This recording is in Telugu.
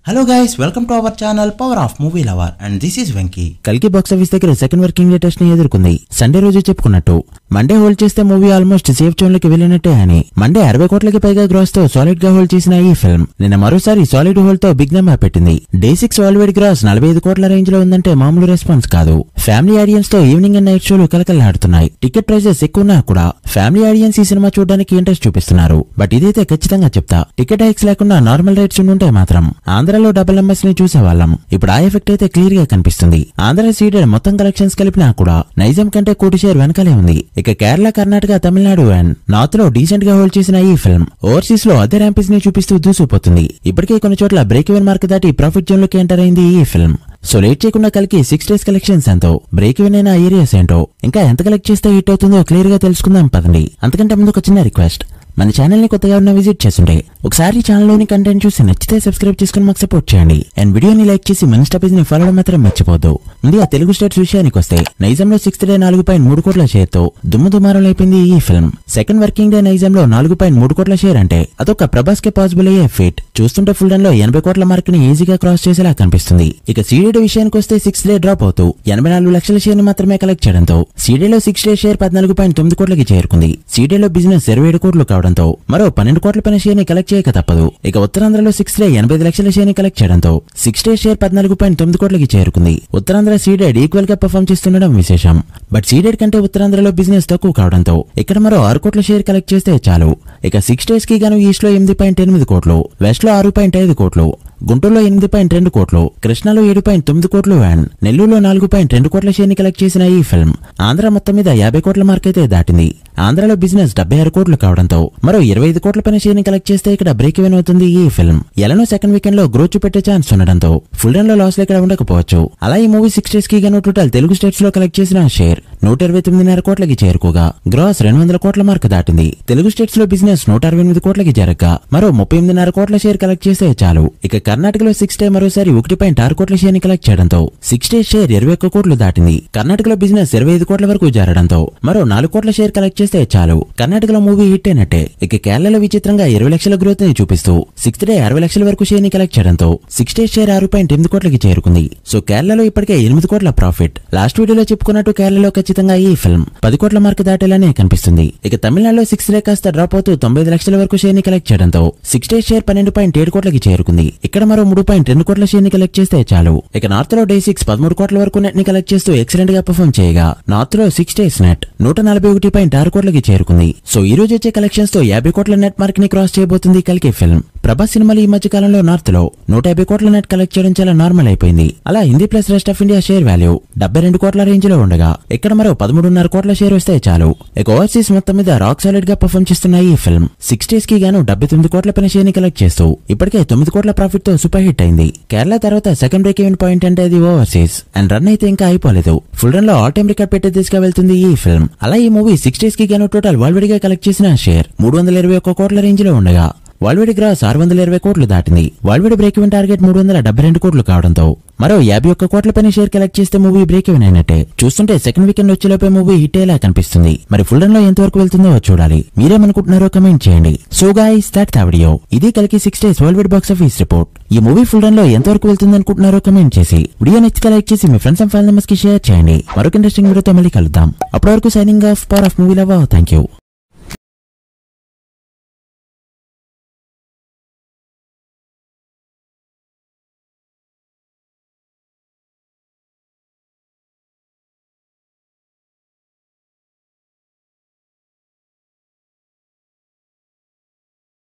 hello guys welcome to our channel power of movie lover and this is Venky కల్కి బాక్స్ ఆఫీస్ దగ్గర సెకండ్ వర్కింగ్ డే టెస్ట్ ని ఎదుర్కొంది సండే రోజు చెప్పుకున్నట్టు మండే హోల్డ్ చేస్తే మూవీ ఆల్మోస్ట్ సేఫ్ జోన్ లోకి వెళ్ళినట్టే అని మండే అరవై కోట్లకి పైగా గ్రాస్ తో సాలిడ్ గా హోల్డ్ చేసిన ఈ ఫిల్మ్ నిన్న మరోసారి సాలిడ్ హోల్డ్ తో బిగ్ నెంబర్ పెట్టింది డే సిక్స్ వరల్డ్ గ్రాస్ నలభై ఐదు కోట్ల రేంజ్ లో ఉందంటే మామూలు రెస్పాన్స్ కాదు ఫ్యామిలీ ఆడియన్స్ తో ఈవినింగ్ అండ్ నైట్ షోలు కలకలాడుతున్నాయి టికెట్ ప్రైజెస్ ఎక్కువ ఉన్నా కూడా ఫ్యామిలీ ఆడియన్స్ ఈ సినిమా చూడడానికి ఇంట్రెస్ట్ చూపిస్తున్నారు బట్ ఇదైతే ఖచ్చితంగా చెప్తా టికెట్ హైక్స్ లేకుండా నార్మల్ రేట్స్ ఉంటే మాత్రం ఆంధ్రాలో డబుల్ నెంబర్స్ ని చూసేవాళ్ళం ఇప్పుడు ఆ ఎఫెక్ట్ అయితే క్లియర్ గా కనిపిస్తుంది ఆంధ్ర సీడెడ్ మొత్తం కలెక్షన్స్ కలిపినా కూడా నైజాం కంటే కోటి షేర్ వెనకాలే ఉంది ఇక కేరళ కర్ణాటక తమిళనాడు అండ్ నార్త్ లో డీసెంట్ గా హోల్డ్ చేసిన ఈ ఫిల్మ్ ఓవర్సీస్ లో అదే ర్యాంపీస్ ని చూపిస్తూ దూసుకుపోతుంది ఇప్పటికే కొన్ని చోట్ల బ్రేక్ ఈవెన్ మార్క్ దాటి ప్రాఫిట్ జోన్ లోకి ఎంటర్ అయింది ఈ ఫిల్మ్ సో లేట్ చేయకుండా కలికి సిక్స్ డేస్ కలెక్షన్స్ ఎంతో బ్రేక్ ఈవెన్ అయిన ఏరియాస్ ఏంటో ఇంకా ఎంత కలెక్ట్ చేస్తే హిట్ అవుతుందో క్లియర్ గా తెలుసుకుందాం పదండి అంతకంటే ముందు ఒక చిన్న రిక్వెస్ట్ మన ఛానల్ ని కొత్తగా ఉన్న విజిట్ చేస్తుంటే ఒకసారి ఛానల్ లోని కంటెంట్ చూసి నచ్చితే సబ్స్క్రైబ్ చేసుకుని మాకు సపోర్ట్ చేయండి అండ్ వీడియోని లైక్ చేసి మన స్టాపేజ్ ని ఫాలో మాత్రం మర్చిపోద్దు ముందుగా తెలుగు స్టేట్స్ విషయానికి వస్తే నైజాంలో సిక్స్త్ డే నాలుగు పాయింట్ మూడు కోట్ల షేర్ తో దుమ్ము దుమారం అయిపోయింది ఈ film second working day Nizam లో నాలుగు పాయింట్ మూడు కోట్ల షేర్ అంటే అదొక ప్రభాస్ కే పాసిబుల్ అయ్యే ఫీట్ చూస్తుంటే ఫుల్ రన్ లో ఎనభై కోట్ల మార్క్ ని ఈజీగా క్రాస్ చేసేలా కనిపిస్తుంది ఇక సీడెడ్ విషయానికి వస్తే సిక్స్ డే డ్రాప్ అవుతూ ఎనభై నాలుగు లక్షల షేర్ ని మాత్రమే కలెక్ట్ చేయడంతో సీడేలో సిక్స్ డే షేర్ పద్నాలుగు పాయింట్ తొమ్మిది కోట్లకి చేరుకుంది సీడేలో బిజినెస్ ఇరవై ఏడు కోట్లు కావడంతో మరో పన్నెండు కోట్ల పైన షేర్ ని కలెక్ట్ చేయక తప్పదు ఇక ఉత్తరాంధ్రలో సిక్స్ డే ఎనభై ఐదు లక్షల షేర్ ని కలెక్ట్ చేయడంతో సిక్స్ డే షేర్ పద్నాలుగు పాయింట్ తొమ్మిది కోట్లకి చేరుకుంది ఉత్తరాంధ్ర సీడెడ్ ఈక్వల్ గా పర్ఫామ్ చేస్తుండడం విశేషం బట్ సీడెడ్ కంటే ఉత్తరాంధ్రలో బిజినెస్ తక్కువ కావడంతో ఇక్కడ మరో ఆరు కోట్ల షేర్ కలెక్ట్ చేస్తే చాలు ఇక సిక్స్ డేస్ కి గాను ఈస్ట్ లో ఎనిమిది పాయింట్ ఎనిమిది కోట్లు వెస్ట్ లో ఆరు పాయింట్ ఐదు కోట్లు గుంటూరులో ఎనిమిది పాయింట్ రెండు కోట్లు కృష్ణాలో ఏడు పాయింట్ తొమ్మిది కోట్లు అండ్ నెల్లూరులో నాలుగు పాయింట్ రెండు కోట్ల షేర్ని కలెక్ట్ చేసిన ఈ ఫిల్మ్ ఆంధ్ర మొత్తం మీద యాభై కోట్ల మార్క్ అయితే దాటింది ఆంధ్రలో బిజినెస్ డెబ్బై ఆరు కోట్లు కావడంతో మరో ఇరవై ఐదు కోట్ల పైన షేర్ని కలెక్ట్ చేస్తే ఇక్కడ బ్రేక్ ఈవెన్ అవుతుంది ఈ ఫిల్మ్ ఎలానో సెకండ్ వీకెండ్ లో గ్రోత్ చూపెట్టే ఛాన్స్ ఉండడంతో ఫుల్ రన్ లో లాస్ ఇక్కడ ఉండకపోవచ్చు అలా ఈ మూవీ సిక్స్ డేస్ కి గాను టోటల్ తెలుగు స్టేట్స్ లో కలెక్ట్ చేసిన షేర్ నూట ఇరవై తొమ్మిదిన్నర కోట్లకి చేరుకోగా గ్రాస్ రెండు వందల కోట్ల మార్క్ దాటింది తెలుగు స్టేట్స్ లో బిజినెస్ నూట అరవై ఎనిమిది కోట్లకి జరగగా మరో ముప్పై ఎనిమిదిన్నర కోట్ల షేర్ కలెక్ట్ చేస్తే చాలు ఇక కర్ణాటకలో సిక్స్ డే మరోసారి ఒకటి పాయింట్ ఆరు కోట్ల షేర్ ని కలెక్ట్ చేయడంతో సిక్స్ డే షేర్ ఇరవై ఒక్క కోట్లు దాటింది కర్ణాటకలో బిజినెస్ ఇరవై ఐదు కోట్ల వరకు జారడంతో మరో నాలుగు కోట్ల షేర్ కలెక్ట్ చేస్తే చాలు కర్ణాటకలో మూవీ హిట్ అయినట్టే ఇక కేరళలో విచిత్రంగా ఇరవై లక్షల గ్రోత్ ని చూపిస్తూ సిక్స్త్ డే అరవై లక్షల వరకు షేర్ ని కలెక్ట్ చేయడంతో సిక్స్ డే షేర్ ఆరు పాయింట్ ఎనిమిది కోట్లకి చేరుకుంది సో కేరళలో ఇప్పటికే ఎనిమిది కోట్ల ప్రాఫిట్ లాస్ట్ వీడియోలో చెప్పుకున్నట్టు కేరళలో ఖచ్చితంగా ఈ ఫిల్మ్ పది కోట్ల మార్క్ దాటేలానే కనిపిస్తుంది ఇక తమిళనాడులో సిక్స్ డే కాస్త డ్రాప్ అవుతూ తొంభై ఐదు లక్షల వరకు షేర్ ని కలెక్ట్ చేయడంతో సిక్స్ డే షేర్ పన్నెండు పాయింట్ ఏడు కోట్లకి చేరుకుంది ఇక్కడ మరో మూడు పాయింట్ రెండు కోట్ల షేర్ ని కలెక్ట్ చేస్తే చాలు ఇక నార్త్ లో డే సిక్స్ పదమూడు కోట్ల వరకు నెట్ ని కలెక్ట్ చేస్తూ ఎక్సలెంట్ గా పర్ఫామ్ చేయగా నార్త్ లో సిక్స్ డేస్ నెట్ నూట నలభై ఒకటి పాయింట్ ఆరు కోట్లకి చేరుకుంది సో ఈ రోజు వచ్చే కలెక్షన్స్ తో యాభై కోట్ల నెట్ మార్క్ ని క్రాస్ చేయబోతుంది కలికే ఫిల్మ్ ప్రభాస్ సినిమాలు ఈ మధ్య కాలంలో నార్త్ లో నూట యాభై కోట్ల నెట్ కలెక్ట్ చేయడం చాలా నార్మల్ అయిపోయింది అలా Hindi plus rest of India share value డెబ్బై రెండు కోట్ల రేంజ్ లో ఉండగా ఇక్కడ మరో పదమూడున్నర కోట్ల షేర్ వస్తే చాలు ఇక ఓవర్సీస్ మొత్తం మీద రాక్ సాలిడ్ గా పర్ఫామ్ చేస్తున్న ఈ ఫిల్మ్ సిక్స్ డేస్ కి గాను డెబ్బై తొమ్మిది కోట్ల పైన షేర్ ని కలెక్ట్ చేస్తూ ఇప్పటికే తొమ్మిది కోట్ల ప్రాఫిట్ తో సూపర్ హిట్ అయింది కేరళ తర్వాత సెకండ్ బ్రేక్ ఈవెన్ పాయింట్ అంటే అది ఓవర్సీస్ అండ్ రన్ అయితే ఇంకా అయిపోలేదు ఫుల్ రన్ లో ఆల్ టైమ్ రికార్డ్ పెట్టే దిశగా వెళ్తుంది ఈ ఫిల్మ్ అలా ఈ మూవీ సిక్స్ డేస్ కి గాను టోటల్ వరల్డ్ గా కలెక్ట్ చేసిన షేర్ మూడు వందల ఇరవై ఒక్క కోట్ల రేంజ్ లో ఉండగా వరల్డ్ గ్రాస్ ఆరు వందల ఇరవై కోట్లు దాటింది వరల్డ్ బ్రేక్ ఈవెన్ టార్గెట్ మూడు వందల డెబ్బై రెండు కోట్లు కావడంతో మరో యాభై ఒక్క కోట్ల పైన షేర్ కలెక్ట్ చేస్తే మూవీ బ్రేక్ ఈవెన్ అయినట్టే చూస్తుంటే సెకండ్ వీకెండ్ వచ్చేలోపే మూవీ హిట్ అయ్యేలా కనిపిస్తుంది మరి ఫుల్ రన్ లో ఎంతవరకు వెళ్తుందో చూడాలి మీరేమనుకుంటున్నారో కమెంట్ చేయండి సో గాయస్ దట్ వీడియో ఇది కలికి six days world box office report ఈ మూవీ ఫుల్ రన్ లో ఎంతవరకు వెళ్తుంది అనుకుంటున్నారో కమెంట్ చేసి వీడియో నచ్చితే లైక్ చేసి మీ ఫ్రెండ్స్ అండ్ ఫ్యామిలీ మెంబర్స్ కి షేర్ చేయండి మరొక ఇంట్రెస్టింగ్ వీడియోతో మళ్ళీ కలుద్దాం అప్పటి వరకు signing off power of movie love thank you